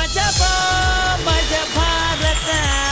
ಮಜಬಾ Majaa Bharatha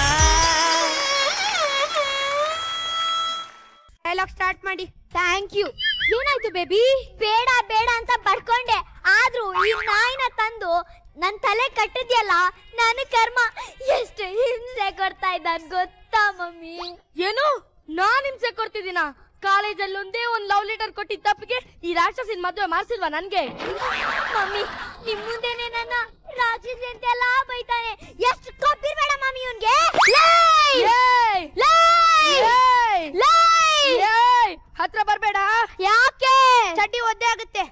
dialogue start ಮಾಡಿ thank you ಏನಾಯ್ತು baby ಬೇಡ ಬೇಡ ಅಂತ ಬಡ್ಕೊಂಡೆ ಆದ್ರೂ ಈ ನಾಯಿನ ತಂದು ನನ್ ತಲೆ ಕಟ್ಟಿದ್ಯಲ್ಲ ನಾನು ಕರ್ಮ ಎಷ್ಟು ಹಿಂಸೆ ಕೊಡ್ತಾ ಇದ್ದ ಗೊತ್ತಾ ಮಮ್ಮಿ ಏನು ನಾನ್ ಹಿಂಸೆ ಕೊಡ್ತಿದ್ದೀನ ಕಾಲೇಜಲ್ಲಿ ಒಂದೇ ಒಂದ್ ಲವ್ ಲೆಟರ್ ಕೊಟ್ಟಿದ್ದ ತಪ್ಪಿಗೆ ಈ ರಾಕ್ಷಸಿನ ಮದ್ವೆ ಮಾಡ್ಸಿಲ್ವಾ ನನ್ಗೆ ಮಮ್ಮಿ ನಿಮ್ ಮುಂದೆನೆ ನನ್ನ ರಾಕ್ಷಸಿ ಅಂತೆಲ್ಲ ಬೈತಾನೆ ಎಷ್ಟು ಕೊಬ್ಬಿರ್ಬೇಡ ಮಮ್ಮಿ ಇವನ್ಗೆ ಏಯ್! ಏಯ್! ಏಯ್! ಹತ್ರ ಬರ್ಬೇಡ ಯಾಕೆ ಚಡ್ಡಿ ಒದ್ದೆ ಆಗುತ್ತೆ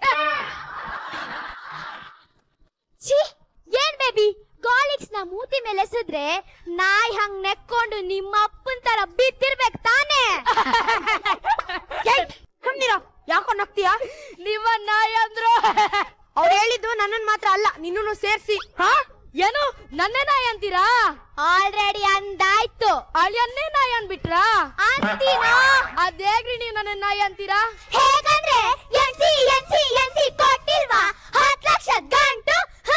ಛೀ ಏನ್ ಬೇಬಿ ಗಾಲಿಕ್ಸ್ ನ ಮೂತಿ ಮೇಲೆ ಎಸೆದ್ರೆ ನಾಯಿ ಹಂಗ್ ನೆಕ್ಕೊಂಡು ನಿಮ್ಮ ಅಪ್ಪನ್ ತರ ಬಿದ್ದಿರ್ಬೇಕು ತಾನೇ ಕಮ್ಮಿರ ಯಾಕೋ ನಗ್ತೀಯಾ ನಿಮ್ಮ ನಾಯಿ ಅಂದ್ರು ಅವ್ರು ಹೇಳಿದ್ದು ನನ್ನನ್ ಮಾತ್ರ ಅಲ್ಲ ನಿನ್ನನ್ನು ಸೇರ್ಸಿ ಹಾ ಏನು ನನ್ನೇ ನಾಯಿ ಅಂತೀರಾ ಆಲ್ರೆಡಿ ಅಂದಾಯ್ತು ಅಳಿಯನ್ನೇ ನಾಯಿ ಅನ್ಬಿಟ್ರಾ ಅಂತೀನೋ ಅದೇಗ್ರಿ ನೀವು ನನ್ನ ನಾಯಿ ಅಂತೀರಾ ಹೇಗಂದ್ರೆ ಎನ್ಸಿ ಎನ್ಸಿ ಎನ್ಸಿ ಕೊಟ್ಟಿಲ್ವಾ ಹತ್ ಲಕ್ಷದ ಗಂಟು ಹ.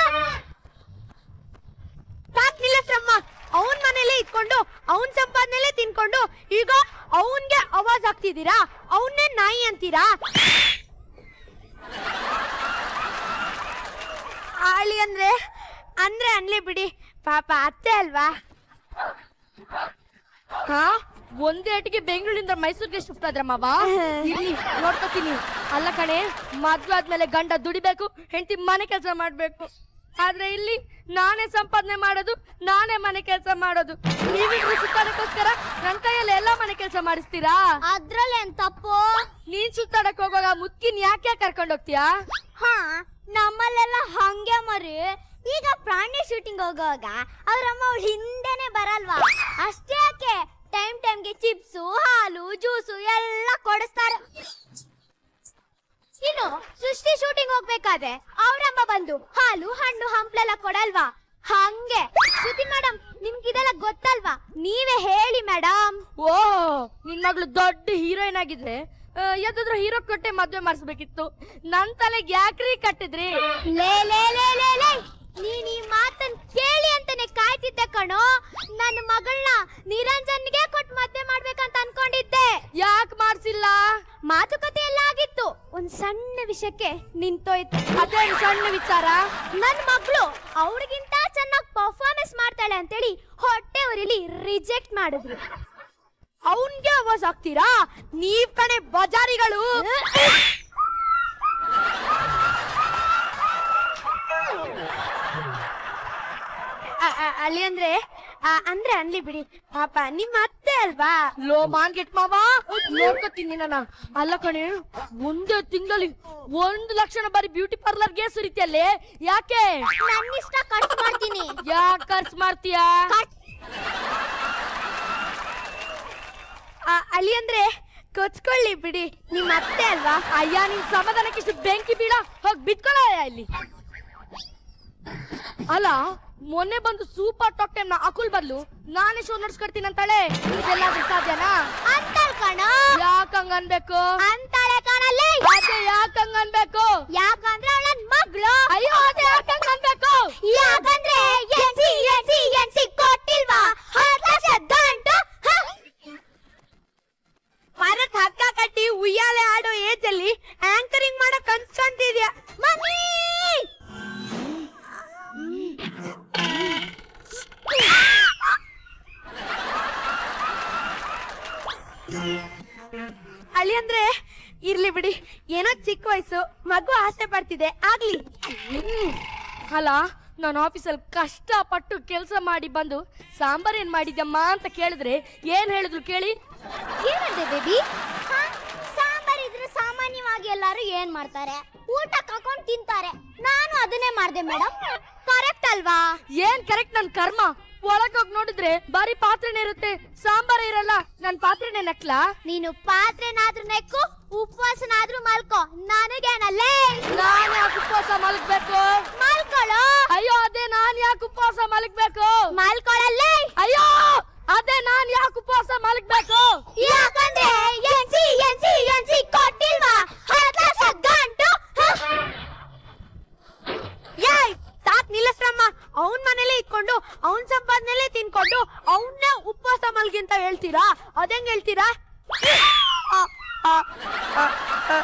ಸಾಕ್ ನಿಲ್ಲಸ್ರಮ್ಮ ಅವನ್ ಮನೇಲೆ ಇಟ್ಕೊಂಡು ಅವನ್ ಸಂಪಾದನೆಲೆ ತಿನ್ಕೊಂಡು ಈಗ ಅವನ್ಗೆ ಅವಾಜ್ ಹಾಕ್ತಿದ್ದೀರಾ ಅವನ್ನೇ ನಾಯಿ ಅಂತೀರಾ ಆಳಿ ಅಂದ್ರೆ ಅಂದ್ರೆ ಅನ್ಲಿ ಬಿಡಿ ಪಾಪ ಅತ್ತೆ ಅಲ್ವಾ ಹಾ ಒಂದೇಟಿಗೆ ಬೆಂಗಳೂರಿಂದ ಮೈಸೂರಿಗೆ ಶಿಫ್ಟ್ ಆದ್ರ ಮಾವ ಇರ್ಲಿ ನೋಡ್ಕೊತೀನಿ ಅಲ್ಲ ಕಣೆ ಮದ್ವೆ ಆದ್ಮೇಲೆ ಗಂಡ ದುಡಿಬೇಕು ಹೆಂಡತಿ ಮನೆ ಕೆಲಸ ಮಾಡ್ಬೇಕು ಆದ್ರೆ ಇಲ್ಲಿ ನಾನೇ ಸಂಪಾದನೆ ಮಾಡೋದು ನಾನೇ ಮನೆ ಕೆಲಸ ಮಾಡೋದು ನೀವಿಬ್ರು ಸುತ್ತಾಡಕ್ಕೋಸ್ಕರ ನನ್ ಕೈಯಲ್ಲಿ ಎಲ್ಲಾ ಮನೆ ಕೆಲಸ ಮಾಡಿಸ್ತೀರಾ ಅದ್ರಲ್ಲೇನ್ ತಪ್ಪು ನೀನ್ ಸುತ್ತಾಡಕ್ ಹೋಗುವಾಗ ಮುತ್ಕಿನ್ ಯಾಕೆ ಕರ್ಕೊಂಡ್ ಹೋಗ್ತೀಯಾ ಹಾ ನಮ್ಮಲ್ಲೆಲ್ಲ ಹಂಗೆ ಮರಿ ಈಗ ಪ್ರಾಣಿ ಶೂಟಿಂಗ್ ಹೋಗುವಾಗ ಅವ್ರಮ್ಮ ಅವ್ಳ ಹಿಂದೆನೆ ಬರಲ್ವಾ ಅಷ್ಟೇ ಯಾಕೆ ಟೈಮ್ ಟೈಮ್ಗೆ ಚಿಪ್ಸು ಹಾಲು ಜ್ಯೂಸು ಎಲ್ಲ ಕೊಡಿಸ್ತಾರೆ ಇನ್ನು ಸೃಷ್ಟಿ ಶೂಟಿಂಗ್ ಹೋಗ್ಬೇಕಾದ್ರೆ ಅವ್ರಮ್ಮ ಬಂದು ಹಾಲು ಹಣ್ಣು ಹಂಪ್ಲೆಲ್ಲ ಕೊಡಲ್ವಾ ಹಂಗೆ ಶ್ರುತಿ ಮೇಡಮ್ ನಿಮ್ಗಿದೆಲ್ಲ ಗೊತ್ತಲ್ವಾ ನೀವೇ ಹೇಳಿ ಮೇಡಮ್ ಓ ನಿನ್ ಮಗಳು ದೊಡ್ಡ ಹೀರೋಯಿನ್ ಆಗಿದ್ರೆ ಯಾವ್ದಾದ್ರು ಹೀರೋ ಕೊಟ್ಟೆ ಮದ್ವೆ ಮಾಡಿಸ್ಬೇಕಿತ್ತು ನನ್ ತಲೆಗೆ ಯಾಕ್ರಿ ಕಟ್ಟಿದ್ರಿ ಲೇ ಲೇ ಲೇ ಲೇ ಲೇ ನೀನ್ ಈ ಮಾತನ್ ಕೇಳಿ ಅಂತಾನೆ ಕಾಯ್ತಿದ್ದೆ ಕಣೋ ನನ್ನ ಮಗಳನ್ನ ನಿರಂಜನ್ಗೆ ಕೊಟ್ಟು ಮದ್ವೆ ಮಾಡ್ಬೇಕಂತ ಅನ್ಕೊಂಡಿದ್ದೆ ಯಾಕ್ ಮಾಡ್ಸಿಲ್ಲ ಮಾತುಕತೆ ಎಲ್ಲ ಆಗಿತ್ತು ಒಂದ್ ಸಣ್ಣ ವಿಷಯಕ್ಕೆ ನಿಂತೋಯ್ತು ಅದೇನು ಸಣ್ಣ ವಿಚಾರ ನನ್ ಮಗಳು ಅವ್ರಿಗಿಂತ ಚೆನ್ನಾಗಿ ಪರ್ಫಾರ್ಮೆನ್ಸ್ ಮಾಡ್ತಾಳೆ ಅಂತೇಳಿ ಹೊಟ್ಟೆ ಉರಿಲಿ ರಿಜೆಕ್ಟ್ ಮಾಡಿದ್ರು ಅವನ್ಗೆ ಅವಾಜ್ ಹಾಕ್ತೀರಾ ನೀವ್ ಕಣೆ ಬಜಾರಿಗಳು ಅಲ್ಲಿ ಅಂದ್ರೆ ಅಂದ್ರೆ ಅನ್ಲಿ ಬಿಡಿ ಪಾಪ ನಿಮ್ಮ ಅತ್ತೆ ಅಲ್ವಾ ಲೋ ಮಾನ್ಗೆಟ್ ಮಾವ ನೋಡ್ಕೊತೀನಿ ನನ್ನ ಅಲ್ಲ ಕಣೆ ಒಂದೇ ತಿಂಗಳಲ್ಲಿ ಒಂದು ಲಕ್ಷಣ ಬಾರಿ ಬ್ಯೂಟಿ ಪಾರ್ಲರ್ಗೆ ಸುರಿತಿಯಲ್ಲೇ ಯಾಕೆ ನನ್ನ ಇಷ್ಟ ಖರ್ಚು ಮಾಡ್ತೀನಿ ಯಾಕೆ ಖರ್ಚು ಮಾಡ್ತೀಯಾ ಖರ್ಚ್- ಅಲ್ಲಿ ಅಂದ್ರೆ ಕೊಚ್ಕೊಳ್ಳಿ ಬಿಡಿ ನಿಮ್ಮ ಅತ್ತೆ ಅಲ್ವಾ ಅಯ್ಯ ನಿನ್ ಸಮಾಧಾನಕ್ಕೆ ಇಷ್ಟು ಬೆಂಕಿ ಬೀಳ ಹೋಗ್ ಬಿತ್ಕೊಳ ಇಲ್ಲಿ ಅಲ್ಲ ಮೊನ್ನೆ ಬಂದು ಸೂಪರ್ ಟಾಕ್ ಟೈಮ್ ನ ಅಕುಲ್ ಬದ್ಲು ನಾನೇ ಶೋ ನಡ್ಸ್ಕೊಡ್ತೀನಿ ಅಂತಾಳೆ ಇದೆಲ್ಲಾದ್ರೂ ಸಾಧ್ಯನಾ ಅಂತಾಳ್ ಕಣೋ ಯಾಕ್ ಹಂಗ್ ಅನ್ಬೇಕು ಅಂತಾಳೆ ಕಣಲ್ಲೇ ಅದೇ ಯಾಕ್ ಹಂಗ್ ಅನ್ಬೇಕು ಯಾಕಂದ್ರೆ ಅವಳ ನನ್ ಮಗ್ಳು ಅಯ್ಯೋ ಅದೇ ಯಾಕ್ ಹಂಗ್ ಅನ್ಬೇಕು ಯಾಕಂದ್ರೆ ಎನ್ಸಿ ಎನ್ಸಿ ಎನ್ಸಿ ಕೊಟ್ಟಿಲ್ವಾ ಹತ್ತು ಲಕ್ಷ ಗಂಟು ಹ? ಮರಕ್ ಹಗ್ಗ ಕಟ್ಟಿ ಉಯ್ಯಾಲೆ ಆಡೋ ಏಜ್ ಅಲ್ಲಿ ಆಂಕರಿಂಗ್ ಮಾಡಕ್ ಅನ್ಸ್ಕೊಂತಿದ್ಯಾ ಮಮ್ಮಿ ಅಲ್ಲಿ ಅಂದ್ರೆ ಇರ್ಲಿ ಬಿಡಿ ಏನೋ ಚಿಕ್ಕ ವಯಸ್ಸು ಮಗು ಆಸೆ ಪಡ್ತಿದೆ ಆಗ್ಲಿ ಅಲ್ಲ ನಾನು ಆಫೀಸಲ್ಲಿ ಕಷ್ಟಪಟ್ಟು ಕೆಲಸ ಮಾಡಿ ಬಂದು ಸಾಂಬಾರ್ ಏನ್ ಮಾಡಿದ್ಯಮ್ಮ ಅಂತ ಕೇಳಿದ್ರೆ ಏನ್ ಹೇಳಿದ್ರು ಕೇಳಿ ಏನಂದೆ ಬೇಬಿ ಸಾಂಬಾರ್ ಇದ್ರೆ ಸಾಮಾನ್ಯವಾಗಿ ಎಲ್ಲರೂ ಏನ್ ಮಾಡ್ತಾರೆ ಊಟ ಕಕೊಂಡ್ ತಿಂತಾರೆ ನಾನು ಅದನ್ನೇ ಮಾಡ್ದೆ ಮೇಡಮ್ ಕರೆಕ್ಟ್ ಅಲ್ವಾ ಏನ್ ಕರೆಕ್ಟ್ ನನ್ ಕರ್ಮ ಒಳಗ್ ಹೋಗಿ ನೋಡಿದ್ರೆ ಬಾರಿ ಪಾತ್ರೆನೇ ಇರುತ್ತೆ ಸಾಂಬಾರ್ ಇರಲ್ಲ ನನ್ ಪಾತ್ರೆನೇ ನಕ್ಲಾ ನೀನು ಪಾತ್ರೆನಾದ್ರೂ ನೆಕ್ಕು ಉಪವಾಸನಾದ್ರೂ ಮಲ್ಕೋ ನನಗೇನಲ್ಲೇ ನಾನ್ ಯಾಕೆ ಉಪವಾಸ ಮಲಗ್ಬೇಕು ಮಲ್ಕೊಳ್ಳೋ ಅಯ್ಯೋ ಅದೇ ನಾನ್ ಯಾಕೆ ಉಪವಾಸ ಮಲಗ್ಬೇಕು ಮಲ್ಕೊಳ್ಳಲ್ಲೇ ಅಯ್ಯೋ ಅದೇ ನಾನ್ ಯಾಕೆ ಉಪವಾಸ ಮಲಗ್ಬೇಕು ಯಾಕಂದ್ರೆ ಎನ್ಸಿ ಎನ್ಸಿ ಎನ್ಸಿ ಕೊಟ್ಟಿಲ್ವಾ ಹತ್ತು ಲಕ್ಷ ಗಂಟು ಹ? ಯಾಯ್ ಸಾಕ್ ನಿಲ್ಲಸ್ರಮ್ಮ ಅವನ್ ಮನೇಲಿ ಇಟ್ಕೊಂಡು ಅವನ್ ಸಂಪಾದನೆಲೆ ತಿನ್ಕೊಂಡು ಅವನ್ನೇ ಉಪವಾಸ ಮಲ್ಗಿ ಅಂತ ಹೇಳ್ತೀರಾ ಅದಂಗ್ ಹೇಳ್ತೀರಾ ಆ, ಆ, ಆ, ಆ.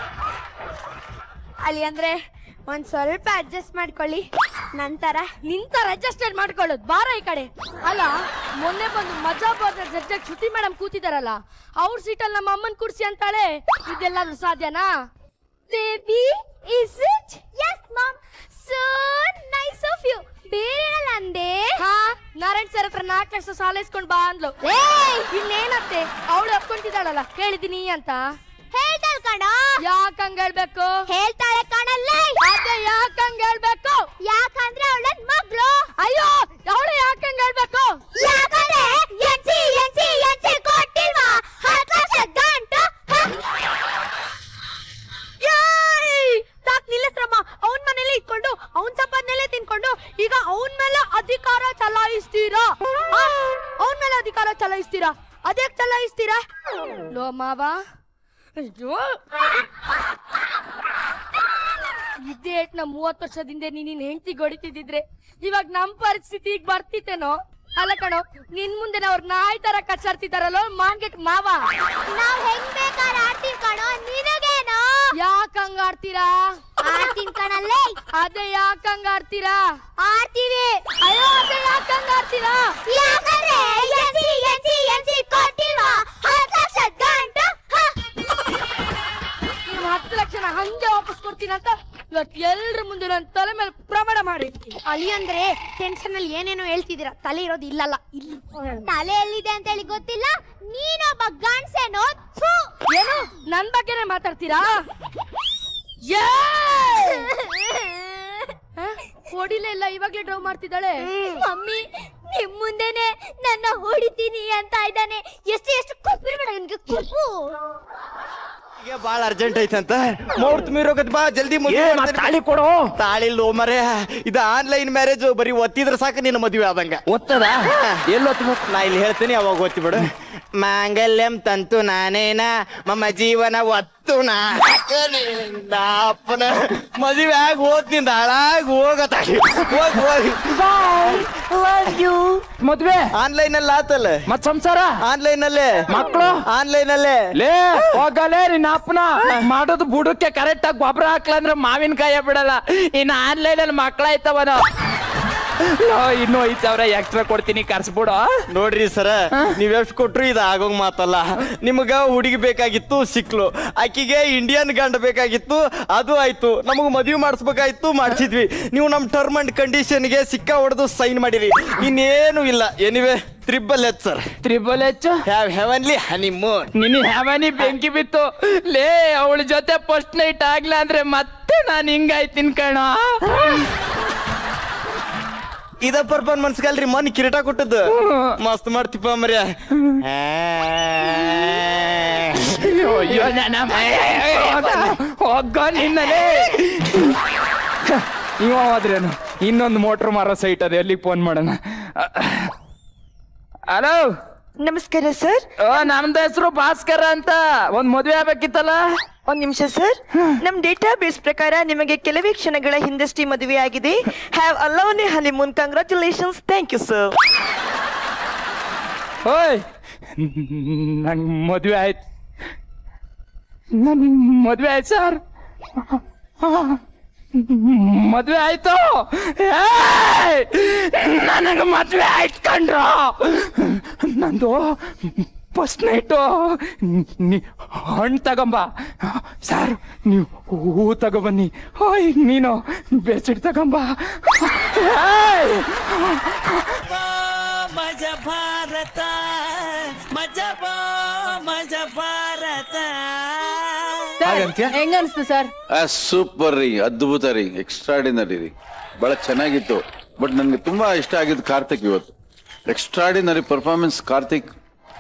ಅಲ್ಲಿ ಅಂದ್ರೆ ಒಂದ್ ಸ್ವಲ್ಪ ಅಡ್ಜಸ್ಟ್ ಮಾಡ್ಕೊಳ್ಳಿ ನಂತರ ನಿಂತರ ಅಡ್ಜಸ್ಟೆಡ್ ಮಾಡ್ಕೊಳ್ಳೋದು ಬಾರ ಈ ಕಡೆ ಅಲ್ಲ ಮೊನ್ನೆ ಬಂದು ಮಜಾ ಬಾದ ಜಡ್ಜಾಗ್ ಶ್ರುತಿ ಮೇಡಮ್ ಕೂತಿದಾರಲ್ಲ ಅವ್ರ ಸೀಟಲ್ಲಿ ನಮ್ಮ ಅಮ್ಮನ್ ಕುರ್ಸಿ ಅಂತಾಳೆ ಇದೆಲ್ಲಾದ್ರೂ ಸಾಧ್ಯನಾ baby is it yes mom so nice of you ಬೇರೆ ಅಂದೆ ಹಾ ನಾರಾಯಣ್ ಸರ್ ಹತ್ರ ನಾಲ್ಕು ಲಕ್ಷ ಸಾಲ ಇಸ್ಕೊಂಡ್ ಬಾ ಅಂದ್ಲು ಏಯ್ ಇನ್ನೇನತ್ತೆ ಅವಳು ಒಪ್ಕೊಂತಿದ್ದಾಳಲ್ಲ ಹೇಳಿದೀನಿ ಅಂತ ಹೇಳ್ತಾಳ ಕಣ ಯಾಕ್ ಹಂಗ್ ಹೇಳ್ಬೇಕು ಹೇಳ್ತಾಳೆ ಕಣಲ್ಲ ಅದೇ ಯಾಕ್ ಹಂಗ್ ಹೇಳ್ಬೇಕು ಯಾಕಂದ್ರೆ ಅವಳ ಮಗ್ಳು ಅಯ್ಯೋ ಅವಳು ಯಾಕ್ ಹಂಗ್ ಹೇಳ್ಬೇಕು ಯಾಕಂದ್ರೆ ಎನ್ಸಿ ಎನ್ಸಿ ಎನ್ಸಿ ಕೊಟ್ಟಿಲ್ವಾ ಹತ್ತು ಲಕ್ಷ ಗಂಟು ಸಾಕ್ ನಿಲ್ಲಿಸ್ರಮ್ಮ ಅವನ್ ಮನೇಲಿ ಇಟ್ಕೊಂಡು ಅವನ್ ಸಂಪಾದನೆಲೆ ತಿನ್ಕೊಂಡು ಈಗ ಅವನ್ ಮೇಲೆ ಅಧಿಕಾರ ಚಲಾಯಿಸ್ತೀರಾ ಅವನ್ ಮೇಲೆ ಅಧಿಕಾರ ಚಲಾಯಿಸ್ತೀರಾ ಅದೇ ಚಲಾಯಿಸ್ತೀರಾ ಲೋ ಮಾವ ಅಯ್ಯೋ ಇದೇ ನಾ ಮೂವತ್ತು ವರ್ಷದಿಂದ ನೀನ್ ಹೆಂಡತಿ ಹೊಡಿತಿದ್ರೆ ಇವಾಗ ನಮ್ ಪರಿಸ್ಥಿತಿ ಈಗ ಬರ್ತಿತ್ತೇನೋ ಅಲ್ಲ ಕಣೋ ನಿನ್ ಮುಂದೆ ಅವ್ರ ನಾಯಿ ತರ ಕಚ್ಚಾಡ್ತಿದಾರಲ್ಲೋ ಮಾಂಗೆಟ್ ಮಾವ ನಾವ್ ಹೆಂಗ್ ಬೇಕಾದ್ರೆ ಆಡ್ತೀವಿ ಕಣೋ ನಿನಗೇನೋ ಯಾಕ್ ಹಂಗ್ ಆಡ್ತೀರಾ ಆಡ್ತೀನಿ ಕಣಲ್ಲೇ ಅದೇ ಯಾಕ್ ಹಂಗ್ ಆಡ್ತೀರಾ ಆಡ್ತೀವಿ ಅಯ್ಯೋ ಅದೇ ಯಾಕ್ ಹಂಗ್ ಆಡ್ತೀರಾ ಯಾಕಂದ್ರೆ ಎನ್ಸಿ ಎನ್ಸಿ ಎನ್ಸಿ ಕೊಟ್ಟಿಲ್ವಾ ಹತ್ತು ಲಕ್ಷ ಗಂಟು ನೀವು ಹತ್ತು ಲಕ್ಷನ ಹಂಗೆ ವಾಪಸ್ ಕೊಡ್ತೀನಿ ಅಂತ ಇವತ್ತು ಎಲ್ರ ಮುಂದೆ ನನ್ನ ತಲೆ ಮೇಲೆ ಪ್ರಮಾಣ ಮಾಡಿ ಅಲ್ಲಿ ಅಂದ್ರೆ ಟೆನ್ಷನ್ ಅಲ್ಲಿ ಏನೇನೋ ಹೇಳ್ತಿದ್ದೀರಾ ತಲೆ ಇರೋದು ಇಲ್ಲಲ್ಲ ಇಲ್ಲಿ ತಲೆ ಎಲ್ಲಿದೆ ಅಂತ ಹೇಳಿ ಗೊತ್ತಿಲ್ಲ ನೀನೊಬ್ಬ ಗಂಡ್ಸೇನೋ ಥು. ಏನು ನನ್ ಬಗ್ಗೆನೇ ಮಾತಾಡ್ತೀರಾ ಯೇ! ಹ? ಹೊಡಿಲೇ ಇಲ್ಲ ಇವಾಗ್ಲೇ ಡ್ರೈವ್ ಮಾಡ್ತಿದ್ದಾಳೆ ಮಮ್ಮಿ ನಿಮ್ ಮುಂದೆನೆ ನನ್ನ ಹೊಡಿತೀನಿ ಅಂತ ಇದ್ದಾನೆ ಎಷ್ಟು ಎಷ್ಟು ಕೊಪ್ಪಿರ್ಬೇಡ ನನ್ಗೆ ಕೊಪ್ಪು ಈಗ ಬಾಳ ಅರ್ಜೆಂಟ್ ಐತಂತ ಮುಹೂರ್ತ ಮೀರೋಗತ್ ಬಾ ಜಲ್ದಿ ಮದ್ವೆ ಏ, ಮತ್ತ್ ಮಾಡ್ತೀನಿ. ತಾಳಿ ಕೊಡು ತಾಳಿ ಲೋ ಮರೆ ಇದು ಆನ್ಲೈನ್ ಮ್ಯಾರೇಜ್ ಬರೀ ಒತ್ತಿದ್ರ ಸಾಕು ನಿನ್ನ ಮದುವೆ ಆದಂಗ ಒತ್ತದ ಎಲ್ಲಿ ಒತ್ತಬೇಕು ನಾ ಇಲ್ಲಿ ಹೇಳ್ತೀನಿ ಅವಾಗ ಒತ್ತಿ ಬಿಡು ಮಾಂಗಲ್ಯಂ ತಂತು ನಾನೇನ ಮಮ್ಮ ಜೀವನ ಒತ್ತು ನಾ ಅಪ್ಪನ ಮದುವೆ ಆಗಿ ಹೋಗ್ತಿಂದ ಹಾಳಾಗಿ ಹೋಗತ್ತಾಗಿ ಹೋಗ್ ಹೋಗಿ ಮದ್ವೆ ಆನ್ಲೈನ್ ಅಲ್ಲಿ ಆತಲ್ಲ ಮತ್ ಸಂಸಾರ ಆನ್ಲೈನ್ ಅಲ್ಲೇ ಮಕ್ಳು? ಆನ್ಲೈನ್ ಅಲ್ಲೇ ಲೇ ಹೋಗಲೇ ನಿನ್ನ ಅಪ್ಪನ ಮಾಡೋದು ಬುಡಕ್ಕೆ ಕರೆಕ್ಟ್ ಆಗಿ ಗೊಬ್ಬರ ಹಾಕ್ಲಂದ್ರೆ ಮಾವಿನಕಾಯ ಬಿಡಲ್ಲ ಇನ್ನು ಆನ್ಲೈನ್ ಅಲ್ಲಿ ಮಕ್ಳಾಯ್ತವನ ಇನ್ನು ಐದ್ ಸಾವಿರ ಎಕ್ಸ್ಟ್ರಾ ಕೊಡ್ತೀನಿ ಕರ್ಸ್ಬಿಡು ನೋಡ್ರಿ ಸರ ನೀವ್ ಎಷ್ಟು ಕೊಟ್ರು ಇದು ಆಗೋಂಗ್ ಮಾತಲ್ಲ ನಿಮಗ ಹುಡುಗಿ ಬೇಕಾಗಿತ್ತು ಸಿಕ್ಲು ಆಕಿಗೆ ಇಂಡಿಯನ್ ಗಂಡ ಬೇಕಾಗಿತ್ತು ಅದು ಆಯ್ತು ನಮಗ್ ಮದ್ವಿ ಮಾಡಿಸ್ಬೇಕಾಯ್ತು ಮಾಡಿಸಿದ್ವಿ ನೀವು ನಮ್ ಟರ್ಮ್ ಅಂಡ್ ಕಂಡೀಷನ್ಗೆ ಸಿಕ್ಕ ಹೊಡೆದು ಸೈನ್ ಮಾಡಿರಿ ಇನ್ನೇನು ಇಲ್ಲ anyway triple H sir triple ಹೆಚ್ಚು ಹ್ಯಾವ್ ಹೆವನ್ಲಿ ಹನಿಮೂನ್ ನಿನ್ನ ಹ್ಯಾವನಿ ಬೆಂಕಿ ಬಿತ್ತು ಲೇ ಅವಳ ಜೊತೆ ಫಸ್ಟ್ ನೈಟ್ ಆಗ್ಲ ಅಂದ್ರೆ ಮತ್ತೆ ನಾನು ಹಿಂಗಾಯ್ತೀನಿ ಕಣ ಇದ ಪರ್ಫಾರ್ಮೆನ್ಸ್ ಗಲ್ರಿ ಮನ್ ಕಿರೀಟ ಕೊಟ್ಟದ್ದು ಮಸ್ತ್ ಮಾಡ್ತಿಪ್ಪ ಮರ್ಯ ಅಯ್ಯೋ ಅಯ್ಯೋ ನನ್ನ ಹೋಗ ನಿನ್ನಲೇ ಇವ ಹೋದ್ರೇನು ಇನ್ನೊಂದು ಮೋಟ್ರ್ ಮಾರೋ ಸೈಟ್ ಅದು ಎಲ್ಲಿಗೆ ಫೋನ್ ಮಾಡೋಣ ಹಲೋ ನಮಸ್ಕಾರ ಸರ್ ಓ ನಮ್ದು ಹೆಸರು ಭಾಸ್ಕರ ಅಂತ ಒಂದ್ ಮದ್ವೆ ಆಗ್ಬೇಕಿತ್ತಲ್ಲ ಒಂದ್ ನಿಮಿಷ ಸರ್ ನಮ್ ಡೇಟಾ ಬೇಸ್ ಪ್ರಕಾರ ನಿಮಗೆ ಕೆಲವೇ ಕ್ಷಣಗಳ ಹಿಂದಷ್ಟೇ ಮದುವೆ ಆಗಿದೆ have alone a honeymoon congratulations thank you sir ಓಯ್ ನಂಗ್ ಮದ್ವೆ ಆಯ್ತು ನನ್ ಮದ್ವೆ ಆಯ್ತು ಸರ್ ಮದ್ವೆ ಆಯ್ತು ಏಯ್! ನನಗೆ ಮದ್ವೆ ಆಯ್ತು ಕಣ್ರು ನಂದು ಫಸ್ಟ್ ನೈಟು ನೀ ಹಣ್ಣು ತಗೊಂಬ ಸರ್ ನೀವು ಹೂ ತಗೊಬನ್ನಿ ಓಯ್ ನೀನು ಬೆಡ್ಶೀಟ್ ತಗೊಂಬ ಏಯ್! ಬಾ ಮಜ ಭಾರತ ಮಜ ಬಾ ಮಜ ಭಾರತ ಹೆಂಗ ಅನ್ಸ್ತು ಸರ್ ಸೂಪರ್ ರೀ ಅದ್ಭುತ ರೀ ಎಕ್ಸ್ಟ್ರಾಡಿನರಿ ರೀ ಬಹಳ ಚೆನ್ನಾಗಿತ್ತು ಬಟ್ ನನಗೆ ತುಂಬಾ ಇಷ್ಟ ಆಗಿದ್ದು ಕಾರ್ತಿಕ್ ಇವತ್ತು ಎಕ್ಸ್ಟ್ರಾಡಿನರಿ ಪರ್ಫಾರ್ಮೆನ್ಸ್ ಕಾರ್ತಿಕ್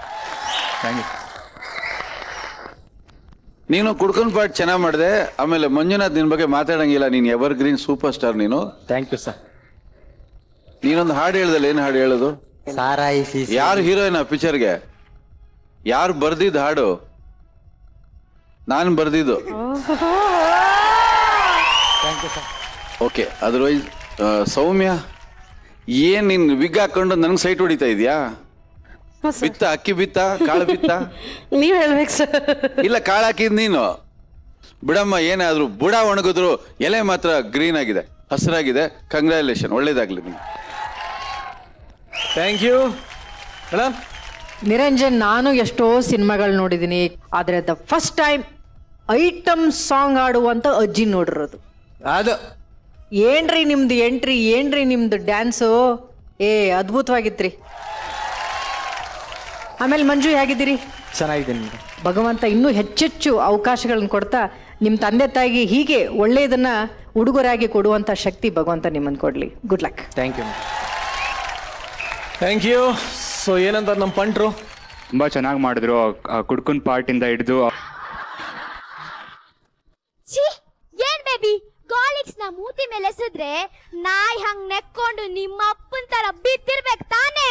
ನೀನು ಕುಡ್ಕೊಂಡ್ ಪಾಟ್ ಚೆನ್ನಾಗಿ ಮಾಡಿದೆ ಆಮೇಲೆ ಮಂಜುನಾಥ್ ನಿನ್ ಬಗ್ಗೆ ಮಾತಾಡಂಗಿಲ್ಲ ನೀನು ಎವರ್ ಗ್ರೀನ್ ಸೂಪರ್ ಸ್ಟಾರ್ ನೀನು ಥ್ಯಾಂಕ್ ಯು ಸರ್ ನೀನೊಂದು ಹಾಡು ಹೇಳ್ದಲ್ಲ ಏನು ಹಾಡು ಹೇಳೋದು ಸಾರಾಯಿಸಿ ಯಾರು ಹೀರೋಯಿನ್ ಆ ಪಿಕ್ಚರ್ಗೆ ಯಾರು ಬರ್ದಿದ್ದು ಹಾಡು ನಾನು ಬರ್ದಿದ್ದು ಓಕೆ ಅದರ್ವೈಸ್ ಸೌಮ್ಯ ಏನ್ ನೀನ್ ವಿಗ್ ಹಾಕೊಂಡು ನನ್ಗೆ ಸೈಟ್ ಹೊಡಿತಾ ಇದೀಯಾ ಬಿತ್ತ ಅಕ್ಕಿ ಬಿತ್ತ ಕಾಳು ಬಿತ್ತ ನೀವ್ ಹೇಳ್ಬೇಕು ಸರ್ ಇಲ್ಲ ಕಾಳು ಹಾಕಿದ್ ನೀನು ಬಿಡಮ್ಮ ಏನಾದ್ರು ಬುಡ ಒಣಗಿದ್ರು ಎಲೆ ಮಾತ್ರ ಗ್ರೀನ್ ಆಗಿದೆ ಹಸಿರಾಗಿದೆ ಕಂಗ್ರ್ಯಾಚುಲೇಷನ್ ಒಳ್ಳೇದಾಗ್ಲಿ ನಿಮ್ಗೆ ಥ್ಯಾಂಕ್ ಯು ಮೇಡಮ್ ನಿರಂಜನ್ ನಾನು ಎಷ್ಟೋ ಸಿನಿಮಾಗಳು ನೋಡಿದ್ದೀನಿ ಆದ್ರೆ the first time item song ಆಡುವಂತ ಅಜ್ಜಿ ನೋಡಿರೋದು ಅದು ಏನ್ರಿ ನಿಮ್ದು ಎಂಟ್ರಿ ಏನ್ರಿ ನಿಮ್ದು ಡ್ಯಾನ್ಸು ಏ ಅದ್ಭುತವಾಗಿತ್ರಿ ಆಮೇಲೆ ಮಂಜು ಹೇಗಿದ್ದೀರಿ ಚೆನ್ನಾಗಿದ್ದೀನಿ ಮೇಡಮ್ ಭಗವಂತ ಇನ್ನೂ ಹೆಚ್ಚೆಚ್ಚು ಅವಕಾಶಗಳನ್ನ ಕೊಡ್ತಾ ನಿಮ್ಮ ತಂದೆ ತಾಯಿಗೆ ಹೀಗೆ ಒಳ್ಳೆಯದನ್ನ ಉಡುಗೊರೆಯಾಗಿ ಕೊಡುವಂತ ಶಕ್ತಿ ಭಗವಂತ ನಿಮ್ಮನ್ನು ಕೊಡ್ಲಿ good luck thank you thank you so ಏನಂತಾರೆ ನಮ್ಮ ಪಂಟ್ರು ತುಂಬ ಚೆನ್ನಾಗಿ ಮಾಡಿದ್ರು ಕುಡ್ಕುನ್ ಪಾರ್ಟಿಂದ ಹಿಡಿದು ಛೀ ಏನ್ ಬೇಬಿ ಗಾಲಿಕ್ಸ್ ನ ಮೂತಿ ಮೇಲೆ ಎಸೆದ್ರೆ ನಾಯಿ ಹಂಗ್ ನೆಕ್ಕೊಂಡು ನಿಮ್ಮ ಅಪ್ಪನ್ ತರ ಬಿದ್ದಿರ್ಬೇಕು ತಾನೇ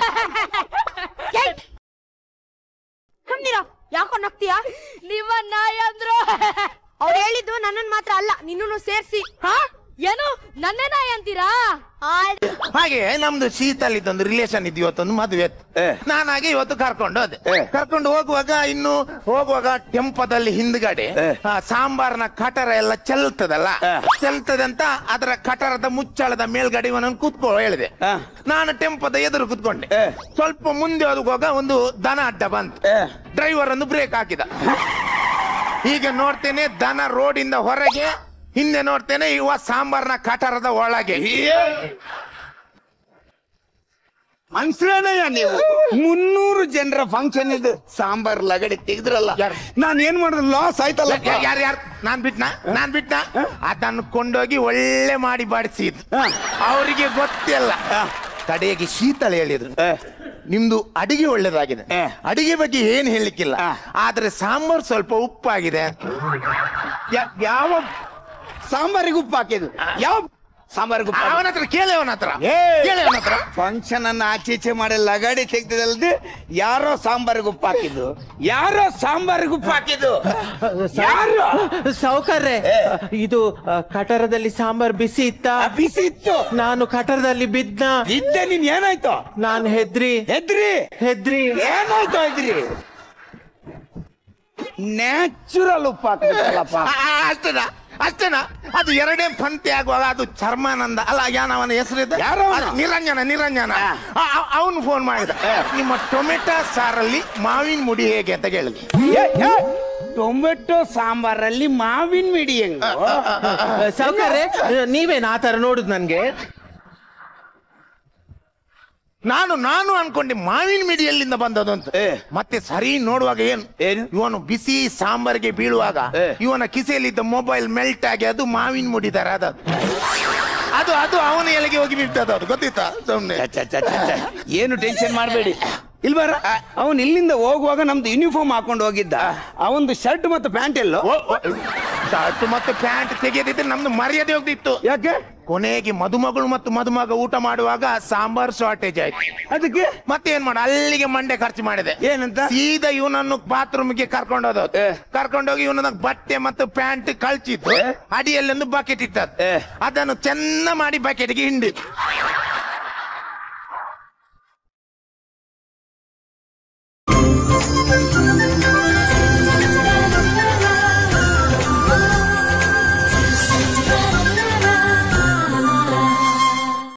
ಯಾಕೋ ನಗ್ತೀಯಾ ನಿಮ್ಮ ನಾಯಿ ಅಂದ್ರು ಅವ್ರು ಹೇಳಿದ್ದು ನನ್ನನ್ ಮಾತ್ರ ಅಲ್ಲ ನಿನ್ನನ್ನು ಸೇರ್ಸಿ ಹಾ ಏನು ನನ್ನೇ ನಾಯಿ ಅಂತೀರಾ ಹಾಗೆ ನಮ್ದು ಶೀತಲ್ ಇದ್ದೊಂದು ರಿಲೇಷನ್ ಇದ್ದು ಇವತ್ತೊಂದು ಮದುವೆ ಇತ್ತು. ನಾನಾಗೆ ಇವತ್ತು ಕರ್ಕೊಂಡು ಹೋದೆ ಕರ್ಕೊಂಡು ಹೋಗುವಾಗ ಇನ್ನು ಹೋಗುವಾಗ ಟೆಂಪದಲ್ಲಿ ಹಿಂದ್ಗಡೆ ಆ, ಸಾಂಬಾರ್ನ ಕಟರ ಎಲ್ಲ ಚೆಲ್ತದಲ್ಲ ಚೆಲ್ತದೆ ಅಂತ ಅದರ ಕಟರದ ಮುಚ್ಚಳದ ಮೇಲ್ಗಡೆ ಇವನನ್ನು ಕೂತ್ಕೋ ಹೇಳಿದೆ ನಾನು ಟೆಂಪದ ಎದುರು ಕೂತ್ಕೊಂಡೆ ಸ್ವಲ್ಪ ಮುಂದೆ ಹೋಗುವಾಗ ಒಂದು ದನ ಅಡ್ಡ ಬಂತು ಡ್ರೈವರ್ ಒಂದು ಬ್ರೇಕ್ ಹಾಕಿದ ಈಗ ನೋಡ್ತೇನೆ ದನ ರೋಡಿಂದ ಹೊರಗೆ ಹಿಂದೆ ನೋಡ್ತೇನೆ ಇವ ಸಾಂಬಾರ್ನ ಕಟರದ ಒಳಗೆ ಮನ್ಸರೇನಯ್ಯ ನೀವು ಮುನ್ನೂರು ಜನರ ಫಂಕ್ಷನ್ ಇದು ಸಾಂಬಾರ್ ಲಗಡಿ ತೆಗೆದ್ರಲ್ಲ ನಾನ್ ಏನ್ ಮಾಡಿದ್ರು ಲಾಸ್ ಆಯ್ತಲ್ಲ ಯಾರು ಯಾರು ನಾನ್ ಬಿಟ್ನ ನಾನ್ ಬಿಟ್ನ ಅದನ್ನು ಕೊಂಡೋಗಿ ಒಳ್ಳೆ ಮಾಡಿ ಬಾಡಿಸಿದ್ ಅವರಿಗೆ ಗೊತ್ತಿಲ್ಲ ಕಡೆಗೆ ಶೀತಳ ಹೇಳಿದ್ರು ನಿಮ್ದು ಅಡಿಗೆ ಒಳ್ಳೇದಾಗಿದೆ ಅಡಿಗೆ ಬಗ್ಗೆ ಏನ್ ಹೇಳಲಿಕ್ಕಿಲ್ಲ ಆದ್ರೆ ಸಾಂಬಾರ್ ಸ್ವಲ್ಪ ಉಪ್ಪಾಗಿದೆ ಯಾ- ಯಾವ ಸಾಂಬಾರಿಗೆ ಉಪ್ಪು ಹಾಕಿದ್ರು ಯಾವ ಸಾಂಬಾರಿಗೆ ಉಪ್ಪು ಅವನ ಹತ್ರ ಕೇಳಿ ಅವನ ಹತ್ರ ಏ ಕೇಳಿ ಅವನ ಹತ್ರ ಫಂಕ್ಷನ್ ಅನ್ನ ಆಚೆ ಈಚೆ ಮಾಡಿ ಲಗಾಡಿ ತೆಗ್ದಲ್ದೆ ಯಾರೋ ಸಾಂಬಾರಿಗೆ ಉಪ್ಪು ಹಾಕಿದ್ದು ಯಾರೋ ಸಾಂಬಾರಿಗೆ ಉಪ್ಪು ಹಾಕಿದ್ದು ಯಾರು ಸಾವುಕಾರ್ರೆ ಇದು ಆ, ಕಟರದಲ್ಲಿ ಸಾಂಬಾರ್ ಬಿಸಿ ಇತ್ತ ಬಿಸಿ ಇತ್ತು ನಾನು ಕಟರದಲ್ಲಿ ಬಿದ್ದ ಇದ್ದೆ ನೀನ್ ಏನಾಯ್ತು ನಾನ್ ಹೆದ್ರಿ ಹೆದ್ರಿ ಹೆದ್ರಿ ಏನಾಯ್ತು ಹೆದ್ರಿ ನ್ಯಾಚುರಲ್ ಉಪ್ಪು ಹಾಕ್ಬೇಕಲ್ಲಪ್ಪ ಆ, ಆ, ಅಷ್ಟೇನಾ ಅಷ್ಟೇನಾ ಅದು ಎರಡೇ ಪಂಕ್ತಿ ಆಗುವಾಗ ಅದು ಚರ್ಮಾನಂದ ಅಲ್ಲ ಯಾನ ಅವನ ಹೆಸರಿದ್ದ ಯಾರು ಅವನು? ಅದು ನಿರಂಜನ ನಿರಂಜನ ಅವನು ಫೋನ್ ಮಾಡಿದ ನಿಮ್ಮ ಟೊಮೆಟೊ ಸಾರಲ್ಲಿ ಮಾವಿನ ಮುಡಿ ಹೇಗೆ ಅಂತ ಕೇಳಿದ್ವಿ ಏ, ಏ, ಟೊಮೆಟೊ ಸಾಂಬಾರಲ್ಲಿ ಮಾವಿನ ಮಿಡಿ ಹೆಂಗ ಸಾವುಕಾರ್ರೆ ನೀವೇನ್ ಆ ತರ ನೋಡುದು ನನ್ಗೆ ನಾನು ನಾನು ಅನ್ಕೊಂಡೆ ಮಾವಿನ ಮಿಡಿ ಎಲ್ಲಿಂದ ಬಂದದು ಅಂತ ಮತ್ತೆ ಸರಿ ನೋಡುವಾಗ ಏನು ಏನು? ಇವನು ಬಿಸಿ ಸಾಂಬಾರಿಗೆ ಬೀಳುವಾಗ ಇವನ ಕಿಸೆಯಲ್ಲಿದ್ದ ಮೊಬೈಲ್ ಮೆಲ್ಟ್ ಆಗಿ ಅದು ಮಾವಿನ ಮುಡಿ ತರ ಅದು ಅದು ಅದು ಅವನ ಎಲೆಗೆ ಹೋಗಿ ಬಿಟ್ಟದ ಅದು ಗೊತ್ತಿತ್ತಾ ಸುಮ್ನೆ ಛ, ಛ, ಛ, ಛ. ಏನು ಟೆನ್ಷನ್ ಮಾಡಬೇಡಿ ಇಲ್ಬಾರ ಅವನ್ ಇಲ್ಲಿಂದ ಹೋಗುವಾಗ ನಮ್ದು ಯೂನಿಫಾರ್ಮ್ ಹಾಕೊಂಡು ಹೋಗಿದ್ದ ಅವಂದು ಶರ್ಟ್ ಮತ್ತು ಪ್ಯಾಂಟ್ ಎಲ್ಲೋ ಶರ್ಟ್ ಮತ್ತೆ ಪ್ಯಾಂಟ್ ತೆಗೆದಿದ್ರೆ ನಮ್ದು ಮರ್ಯಾದೆ ಹೋಗ್ತಿತ್ತು ಯಾಕೆ ಕೊನೆಗೆ ಮದುಮಗಳು ಮತ್ತು ಮದುಮಗ ಊಟ ಮಾಡುವಾಗ ಸಾಂಬಾರ್ ಶಾರ್ಟೇಜ್ ಆಯ್ತು ಅದಕ್ಕೆ ಮತ್ತೆ ಏನ್ ಮಾಡ ಅಲ್ಲಿಗೆ ಮಂಡೆ ಖರ್ಚು ಮಾಡಿದೆ ಏನಂತ ಸೀದಾ ಇವನನ್ನು ಬಾತ್ರೂಮ್ಗೆ ಕರ್ಕೊಂಡೋದ ಕರ್ಕೊಂಡೋಗಿ ಇವನ ಬಟ್ಟೆ ಮತ್ತು ಪ್ಯಾಂಟ್ ಕಳ್ಚಿತ್ತು ಅಡಿಯಲ್ಲಿ ಒಂದು ಬಕೆಟ್ ಇಟ್ಟದ್ದು ಅದನ್ನು ಚೆನ್ನ ಮಾಡಿ ಬಕೆಟ್ಗೆ ಹಿಂಡಿ